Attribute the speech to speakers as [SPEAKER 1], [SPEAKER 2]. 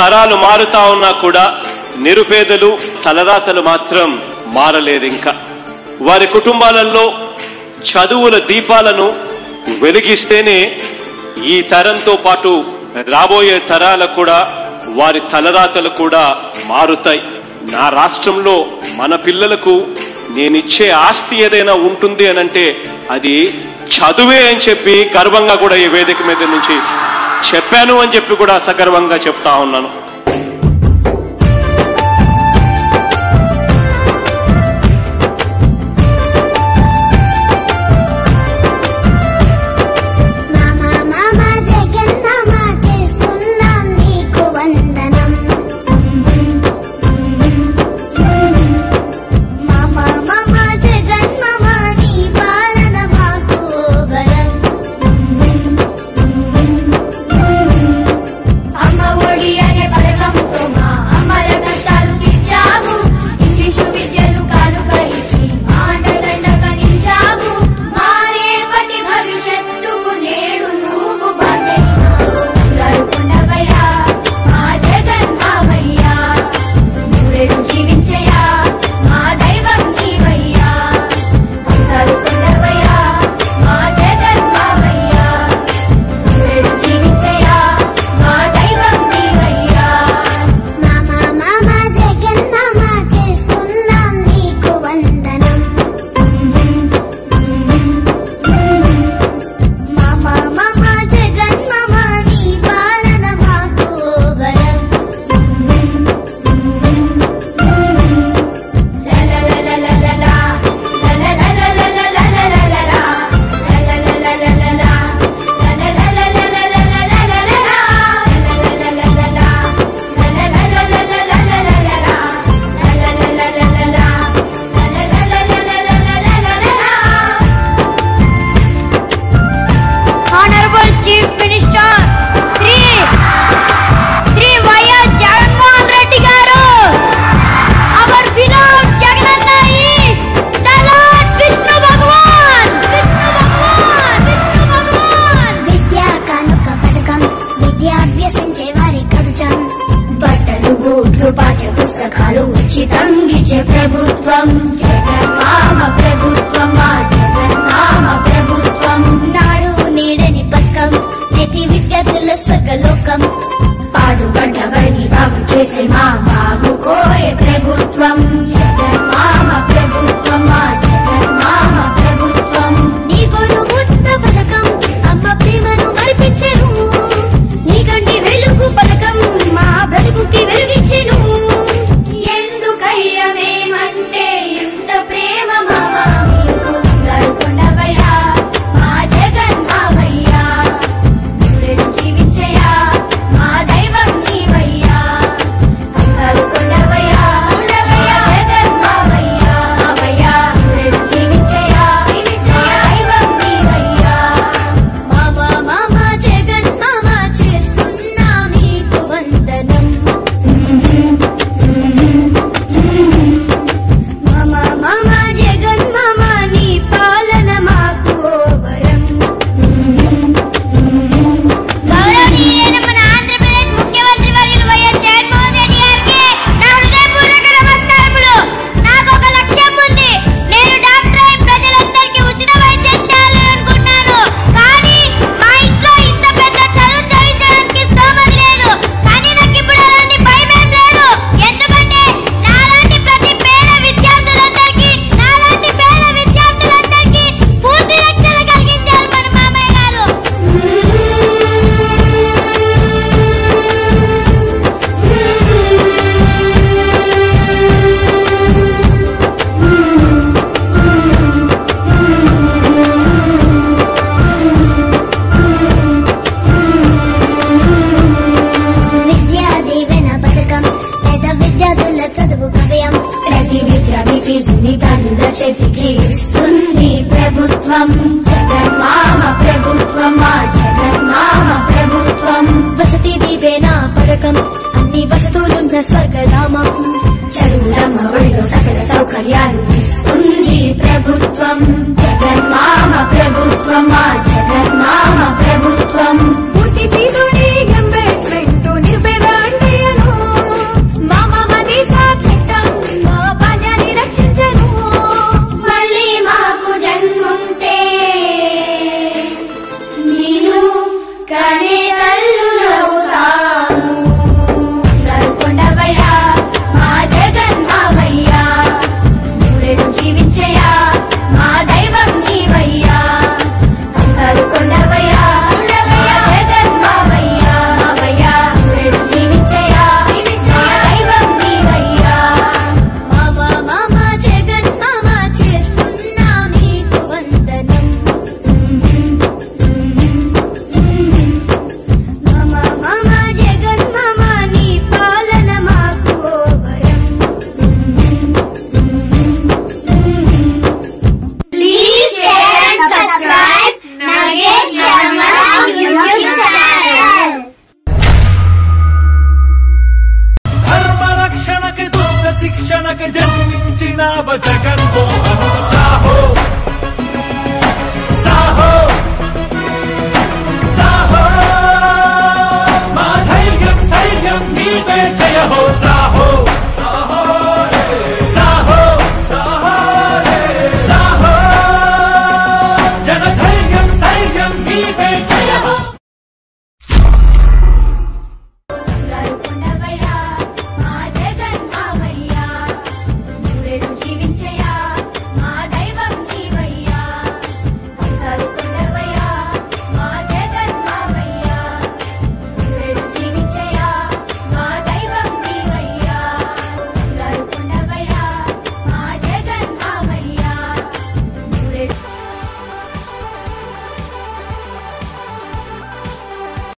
[SPEAKER 1] తరాలు మారుతా ఉన్నా కూడా నిరుపేదలు తలరాతలు మాత్రం మారలేదు ఇంకా వారి కుటుంబాలలో చదువుల దీపాలను వెలిగిస్తేనే ఈ తరంతో పాటు రాబోయే తరాలు కూడా వారి తలరాతలు కూడా మారుతాయి నా రాష్ట్రంలో మన పిల్లలకు నేనిచ్చే ఆస్తి ఏదైనా ఉంటుంది అని అంటే అది చదువే అని చెప్పి గర్వంగా కూడా ఈ వేదిక మీద నుంచి చెప్పాను అని చెప్పి కూడా సగర్వంగా చెప్తా ఉన్నాను
[SPEAKER 2] మామ మామ జగన్నామ చేస్తున్నాం నీకు వందనం మామ మామ జగన్మామ నీ పాలన మాకు వరం
[SPEAKER 3] అమ్మ ఒడి అనే పథకంతో మా అమ్మల కష్టాలు తీర్చావు ఇంగ్లీషు విద్యను కానుక ఇచ్చి మాండదండగా నిలిచావు మారేపటి భవిష్యత్తుకు నేడు నువ్వు బాటైనావు గరుకుండవయ్యా మా జగన్ మావయ్యా నూరేడు జీవించయ్యా మా దైవం నీవయ్యా గరుకుండవయ్యా మా జగన్ మావయ్యా నూరేడు జీవించయ్యా మా దైవం నీవయ్యా
[SPEAKER 2] మామ మామ జగన్నామ చేస్తున్నాం నీకు వందనం మామ మామ జగన్మామ నీ పాలన మాకు వరం
[SPEAKER 3] Honorable Chief Minister Sri Sri YS Jaganmohan Reddy గారు our beloved Jagananna is the Lord Vishnu భగవాన్ విష్ణు భగవాన్ విష్ణు భగవాన్
[SPEAKER 2] విద్యా కానుక పథకం విద్యాభ్యసించే వారి కవచం
[SPEAKER 3] బట్టలు బూట్లు పాఠ్య పుస్తకాలు ఉచితం ఇచ్చే ప్రభుత్వం జగన్మామ ప్రభుత్వం మా జగన్మామ ప్రభుత్వం
[SPEAKER 2] నాడు నేడని పథకం ప్రతి విద్యార్థుల స్వర్గలోకం
[SPEAKER 3] పాడుబడ్డ బడి బాగు చేసే మా బాబు కోరే ప్రభుత్వం జగన్మామ ప్రభుత్వం మా జగన్మామ ప్రభుత్వం నీ కొడుకున్న పథకం అమ్మ ప్రేమను మరిపించెను నీకంటి వెలుగు పథకం మా బ్రతుకుకి వెలుగిచ్చెను ఎందుకయ్య మేమంటే ఇంత ప్రేమ మామ మీకు గరుకుండవయ్యా మా జగన్ మావయ్యా నూరేళ్ళు జీవించయ్యా మా దైవం నీవయ్యా అందరూ కొండవయ్యా ఉండవయ్యా జగన్ మావయ్యా మావయ్యా నూరేళ్ళు జీవించయ్యా జీవించయ్యా దైవం నీవయ్యా మామ మామ జగన్ మామ చేస్తున్నా మీకు వందనం మామ మామ జగన్ మామ నీ పాలన మాకు వరం గౌరవనీయులైన మన ఆంధ్రప్రదేశ్ ముఖ్యమంత్రి వర్యులు వైఎస్ జగన్మోహన్ రెడ్డి గారికి నా హృదయపూర్వక నమస్కారములు నాకు ఒక లక్ష్యం ఉంది నేను డాక్టర్ అయి ప్రజలందరికీ ఉచిత వైద్యం చేయాలనుకున్నాను కానీ మా ఇంట్లో ఇంత పెద్ద చదువు చదివించడానికి స్తోమత లేదు కానీ నాకు ఇప్పుడు అలాంటి భయం ఏం లేదు ఎందుకంటే నాలాంటి ప్రతి పేద విద్యార్థులందరికీ నాలాంటి పేద విద్యార్థులందరికీ పూర్తి రక్షణ కలిగించారు మన మామయ్య గారు
[SPEAKER 2] విద్యా దీవెన పథకం పేద విద్యార్థుల చదువు గవ్యం
[SPEAKER 3] ప్రతి విద్యార్థి ఫీజుని తల్లుల చేతికి ఇస్తుంది ప్రభుత్వం జగన్మామ ప్రభుత్వం మా జగన్మామ ప్రభుత్వం వసతి దీవెన పథకం అన్ని వసతులున్న స్వర్గధామం చదువులమ్మ ఒడిలో సకల సౌకర్యాలు ఇస్తుంది ప్రభుత్వం జగన్మామ ప్రభుత్వం మా జగన్మామ ప్రభుత్వం
[SPEAKER 4] పూర్తి ఫీజుని ఎంబెడ్స్మెంట్ నిరుపేద అంటే మనకి జన్మించినావ జగన్